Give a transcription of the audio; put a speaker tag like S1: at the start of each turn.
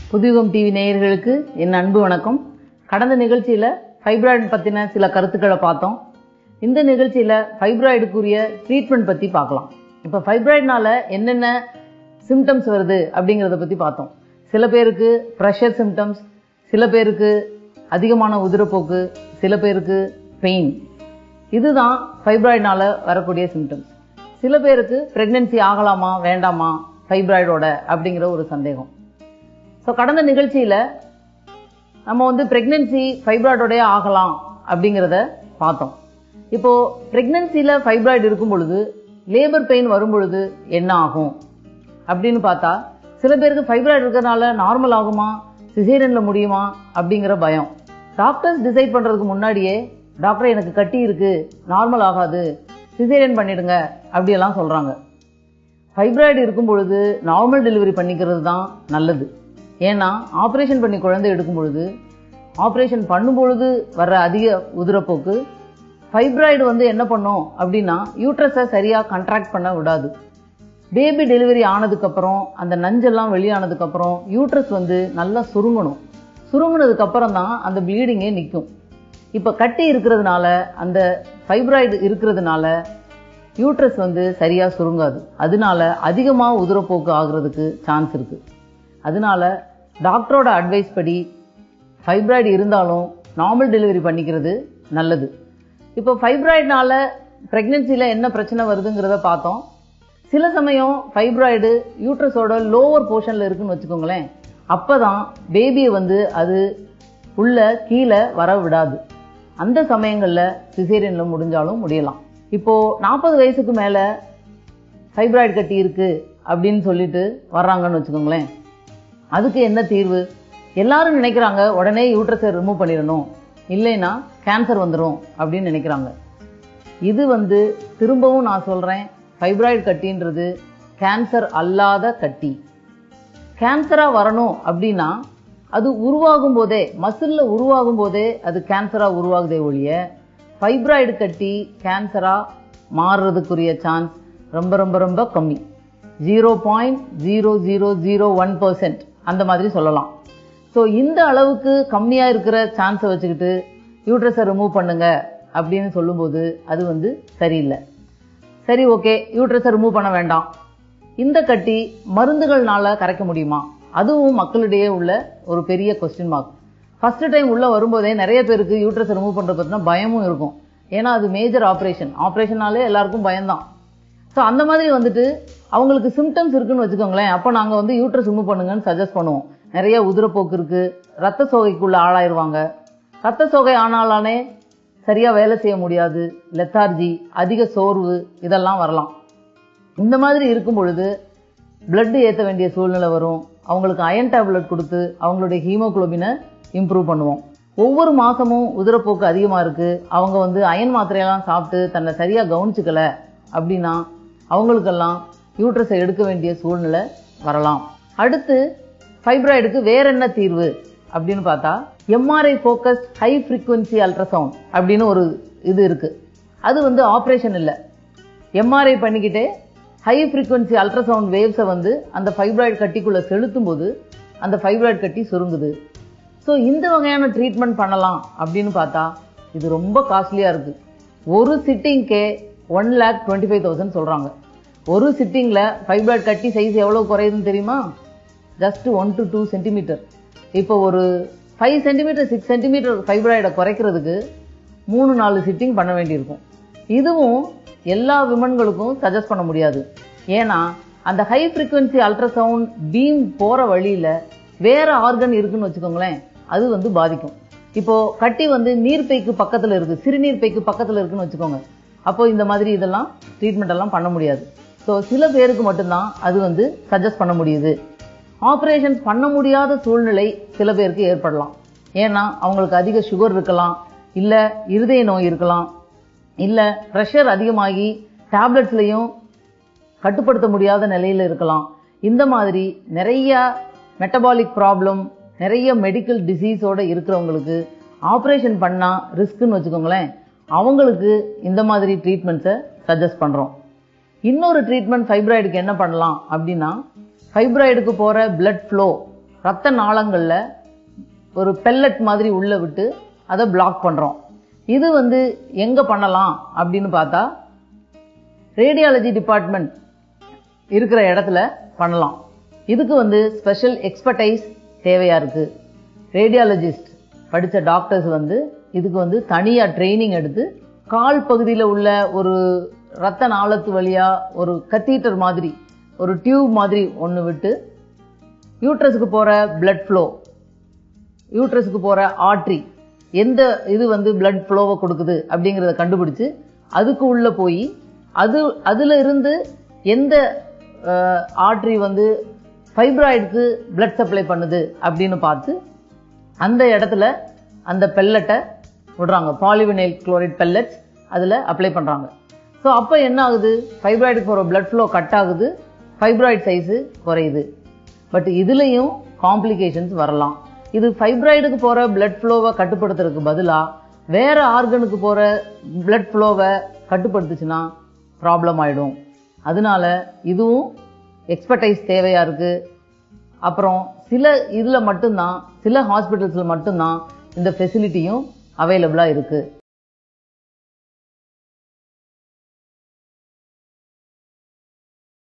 S1: புதுயுகம் டிவி நேயர்களுக்கு என் அன்பு வணக்கம் கடந்த நிகழ்ச்சியில ஃபைப்ராய்டு பத்தின சில கருத்துக்களை பார்த்தோம் இந்த நிகழ்ச்சியில ஃபைப்ராய்டுக்குரிய ட்ரீட்மெண்ட் பத்தி பார்க்கலாம் இப்போ ஃபைப்ராய்டுனால என்னென்ன சிம்டம்ஸ் வருது அப்படிங்கிறத பத்தி பார்த்தோம் சில பேருக்கு ப்ரெஷர் சிம்டம்ஸ் சில பேருக்கு அதிகமான உதிரப்போக்கு சில பேருக்கு பெயின் இதுதான் ஃபைப்ராய்டுனால வரக்கூடிய சிம்டம்ஸ் சில பேருக்கு பிரெக்னன்சி ஆகலாமா வேண்டாமா ஃபைப்ராய்டோட அப்படிங்கிற ஒரு சந்தேகம் ஸோ கடந்த நிகழ்ச்சியில் நம்ம வந்து பிரெக்னன்சி ஃபைப்ராய்டோடய ஆகலாம் அப்படிங்கிறத பார்த்தோம் இப்போ பிரெக்னன்சியில் ஃபைப்ராய்டு இருக்கும் பொழுது லேபர் பெயின் வரும் பொழுது என்ன ஆகும் அப்படின்னு பார்த்தா சில பேருக்கு ஃபைப்ராய்டு இருக்கிறதுனால நார்மல் ஆகுமா சிசேரியனில் முடியுமா அப்படிங்கிற பயம் டாக்டர்ஸ் டிசைட் பண்ணுறதுக்கு முன்னாடியே டாக்டர் எனக்கு கட்டி இருக்கு நார்மல் ஆகாது சிசேரியன் பண்ணிடுங்க அப்படியெல்லாம் சொல்கிறாங்க ஃபைப்ராய்டு இருக்கும் பொழுது நார்மல் டெலிவரி பண்ணிக்கிறது தான் நல்லது ஏன்னா ஆப்ரேஷன் பண்ணி குழந்தை எடுக்கும் பொழுது ஆப்ரேஷன் பண்ணும் பொழுது வர்ற அதிக உதிரப்போக்கு ஃபைப்ராய்டு வந்து என்ன பண்ணும் அப்படின்னா யூட்ரஸை சரியாக கண்ட்ராக்ட் பண்ண விடாது பேபி டெலிவரி ஆனதுக்கப்புறம் அந்த நஞ்செல்லாம் வெளியானதுக்கப்புறம் யூட்ரஸ் வந்து நல்லா சுருங்கணும் சுருங்கினதுக்கு அப்புறம் தான் அந்த ப்ளீடிங்கே நிற்கும் இப்போ கட்டி இருக்கிறதுனால அந்த ஃபைப்ராய்டு இருக்கிறதுனால யூட்ரஸ் வந்து சரியாக சுருங்காது அதனால அதிகமாக உதிரப்போக்கு ஆகுறதுக்கு சான்ஸ் இருக்குது அதனால டாக்டரோட அட்வைஸ் படி ஃபைப்ராய்டு இருந்தாலும் நார்மல் டெலிவரி பண்ணிக்கிறது நல்லது இப்போ ஃபைப்ராய்டுனால ப்ரெக்னென்சியில் என்ன பிரச்சனை வருதுங்கிறத பார்த்தோம் சில சமயம் ஃபைப்ராய்டு யூட்ரஸோட லோவர் போர்ஷனில் இருக்குன்னு வச்சுக்கோங்களேன் அப்போ தான் பேபியை வந்து அது உள்ள கீழே வர விடாது அந்த சமயங்களில் சிசேரியனில் முடிஞ்சாலும் முடியலாம் இப்போது நாற்பது வயசுக்கு மேலே ஃபைப்ராய்டு கட்டி இருக்குது அப்படின்னு சொல்லிட்டு வர்றாங்கன்னு வச்சுக்கோங்களேன் அதுக்கு என்ன தீர்வு எல்லாரும் நினைக்கிறாங்க உடனே யூட்ரஸை ரிமூவ் பண்ணிடணும் இல்லைன்னா கேன்சர் வந்துடும் அப்படின்னு நினைக்கிறாங்க இது வந்து திரும்பவும் நான் சொல்கிறேன் ஃபைப்ராய்டு கட்டின்றது கேன்சர் அல்லாத கட்டி கேன்சராக வரணும் அப்படின்னா அது உருவாகும் போதே மசிலில் உருவாகும் போதே அது கேன்சராக உருவாகுதே ஒழிய ஃபைப்ராய்டு கட்டி கேன்சராக மாறுறதுக்குரிய சான்ஸ் ரொம்ப ரொம்ப ரொம்ப கம்மி zero point zero zero zero one percent அந்த மாதிரி சொல்லலாம் ஸோ இந்த அளவுக்கு கம்மியாக இருக்கிற சான்ஸை வச்சுக்கிட்டு யூட்ரஸை ரிமூவ் பண்ணுங்க அப்படின்னு சொல்லும்போது அது வந்து சரியில்லை சரி ஓகே யூட்ரஸை ரிமூவ் பண்ண வேண்டாம் இந்த கட்டி மருந்துகள்னால கரைக்க முடியுமா அதுவும் மக்களிடையே உள்ள ஒரு பெரிய கொஸ்டின் மார்க் ஃபர்ஸ்ட் டைம் உள்ளே வரும்போதே நிறைய பேருக்கு யூட்ரஸ் ரிமூவ் பண்ணுறது பற்றினா பயமும் இருக்கும் ஏன்னா அது மேஜர் ஆப்ரேஷன் ஆப்ரேஷனாலே எல்லாருக்கும் பயம்தான் ஸோ அந்த மாதிரி வந்துட்டு அவங்களுக்கு சிம்டம்ஸ் இருக்குன்னு வச்சுக்கோங்களேன் அப்போ நாங்கள் வந்து யூட்ரஸ் ரிமூவ் பண்ணுங்கன்னு சஜஸ்ட் பண்ணுவோம் நிறைய உதிரப்போக்கு இருக்குது ரத்த சோகைக்குள்ளே ஆளாயிருவாங்க ரத்த சோகை ஆனாலானே சரியாக வேலை செய்ய முடியாது லெத்தார்ஜி அதிக சோர்வு இதெல்லாம் வரலாம் இந்த மாதிரி இருக்கும் பொழுது பிளட் ஏற்ற வேண்டிய சூழ்நிலை வரும் அவங்களுக்கு அயன் டேப்லெட் கொடுத்து அவங்களுடைய ஹீமோகுளோபினை இம்ப்ரூவ் பண்ணுவோம் ஒவ்வொரு மாதமும் உதிரப்போக்கு அதிகமாக இருக்குது அவங்க வந்து அயன் மாத்திரையெல்லாம் சாப்பிட்டு தன்னை சரியாக கவனிச்சுக்கல அப்படின்னா அவங்களுக்கெல்லாம் யூட்ரஸை எடுக்க வேண்டிய சூழ்நிலை வரலாம் அடுத்து ஃபைப்ராய்டுக்கு வேற என்ன தீர்வு அப்படின்னு பார்த்தா MRI focused high frequency ultrasound அப்படின்னு ஒரு இது இருக்குது அது வந்து ஆப்ரேஷன் இல்லை எம்ஆர்ஐ பண்ணிக்கிட்டே ஹை ஃப்ரீக்வன்சி அல்ட்ராசவுண்ட் வேவ்ஸை வந்து அந்த ஃபைப்ராய்டு கட்டிக்குள்ளே செலுத்தும் போது அந்த ஃபைப்ராய்டு கட்டி சுருங்குது ஸோ இந்த வகையான ட்ரீட்மெண்ட் பண்ணலாம் அப்படின்னு பார்த்தா இது ரொம்ப காஸ்ட்லியாக இருக்குது ஒரு சிட்டிங்க்கே one lakh twenty five thousand சொல்கிறாங்க ஒரு சிட்டிங்கில் ஃபைப்ராய்டு கட்டி சைஸ் எவ்வளோ குறையுதுன்னு தெரியுமா just one to two centimetre இப்போ ஒரு ஃபைவ் சென்டிமீட்டர் சிக்ஸ் சென்டிமீட்டர் ஃபைப்ராய்டை குறைக்கிறதுக்கு மூணு நாலு சிட்டிங் பண்ண வேண்டியிருக்கும் இதுவும் எல்லா விமன்களுக்கும் சஜஸ்ட் பண்ண முடியாது ஏன்னா அந்த ஹை ஃப்ரீக்வன்சி அல்ட்ராசவுண்ட் பீம் போகிற வழியில் வேற ஆர்கன் இருக்குன்னு வச்சுக்கோங்களேன் அது வந்து பாதிக்கும் இப்போ கட்டி வந்து நீர்ப்பைக்கு பக்கத்தில் இருக்கு சிறுநீர் பைக்கு பக்கத்தில் இருக்குன்னு வச்சுக்கோங்க அப்போ இந்த மாதிரி இதெல்லாம் ட்ரீட்மெண்ட் எல்லாம் பண்ண முடியாது ஸோ சில பேருக்கு மட்டும்தான் அது வந்து சஜஸ்ட் பண்ண முடியுது ஆப்ரேஷன்ஸ் பண்ண முடியாத சூழ்நிலை சில பேருக்கு ஏற்படலாம் ஏன்னா அவங்களுக்கு அதிக சுகர் இருக்கலாம் இல்லை இருதய நோய் இருக்கலாம் இல்லை ப்ரெஷர் அதிகமாகி டேப்லெட்ஸ்லையும் கட்டுப்படுத்த முடியாத நிலையில் இருக்கலாம் இந்த மாதிரி நிறைய மெட்டபாலிக் ப்ராப்ளம் நிறைய மெடிக்கல் டிசீஸோட இருக்கிறவங்களுக்கு ஆப்ரேஷன் பண்ணால் ரிஸ்க்குன்னு வச்சுக்கோங்களேன் அவங்களுக்கு இந்த மாதிரி ட்ரீட்மெண்ட்ஸை சஜஸ்ட் பண்ணுறோம் இன்னொரு ட்ரீட்மெண்ட் ஃபைப்ராய்டுக்கு என்ன பண்ணலாம் அப்படின்னா ஃபைப்ராய்டுக்கு போகிற பிளட் ஃப்ளோ ரத்த நாளங்களில் ஒரு பெல்லட் மாதிரி உள்ளே விட்டு அதை பிளாக் பண்ணுறோம் இது வந்து எங்கே பண்ணலாம் அப்படின்னு பார்த்தா ரேடியாலஜி டிபார்ட்மெண்ட் இருக்கிற இடத்துல பண்ணலாம் இதுக்கு வந்து ஸ்பெஷல் எக்ஸ்பர்டைஸ் தேவையாக இருக்குது ரேடியாலஜிஸ்ட் படித்த டாக்டர்ஸ் வந்து இதுக்கு வந்து தனியாக ட்ரைனிங் எடுத்து கால் பகுதியில் உள்ள ஒரு ரத்த நாளத்து வழியாக ஒரு கத்தீட்டர் மாதிரி ஒரு டியூப் மாதிரி ஒன்று விட்டு யூட்ரஸுக்கு போகிற பிளட் ஃப்ளோ யூட்ரஸுக்கு போகிற ஆட்ரி எந்த இது வந்து பிளட் ஃப்ளோவை கொடுக்குது அப்படிங்கிறத கண்டுபிடிச்சு அதுக்கு உள்ளே போய் அது அதில் இருந்து எந்த ஆட்ரி வந்து ஃபைப்ராய்டுக்கு பிளட் சப்ளை பண்ணுது அப்படின்னு பார்த்து அந்த இடத்துல அந்த பெல்லட்டை விடுறாங்க பாலிவினைல் குளோரைட் பெல்லட்ஸ் அதில் அப்ளை பண்ணுறாங்க ஸோ அப்போ என்ன ஆகுது ஃபைப்ராய்டுக்கு போகிற பிளட் ஃப்ளோ கட் ஆகுது ஃபைப்ராய்டு சைஸு குறையுது பட் இதுலேயும் காம்ப்ளிகேஷன்ஸ் வரலாம் இது ஃபைப்ராய்டுக்கு போகிற பிளட் ஃப்ளோவை கட்டுப்படுத்துறதுக்கு பதிலாக வேறு ஆர்கனுக்கு போகிற பிளட் ஃப்ளோவை கட்டுப்படுத்துச்சுன்னா ப்ராப்ளம் ஆகிடும் அதனால இதுவும் எக்ஸ்பர்டைஸ் தேவையாக இருக்குது அப்புறம் சில இதில் மட்டும்தான் சில ஹாஸ்பிட்டல்ஸில் மட்டும்தான் இந்த ஃபெசிலிட்டியும் அவைலபிளாக இருக்குது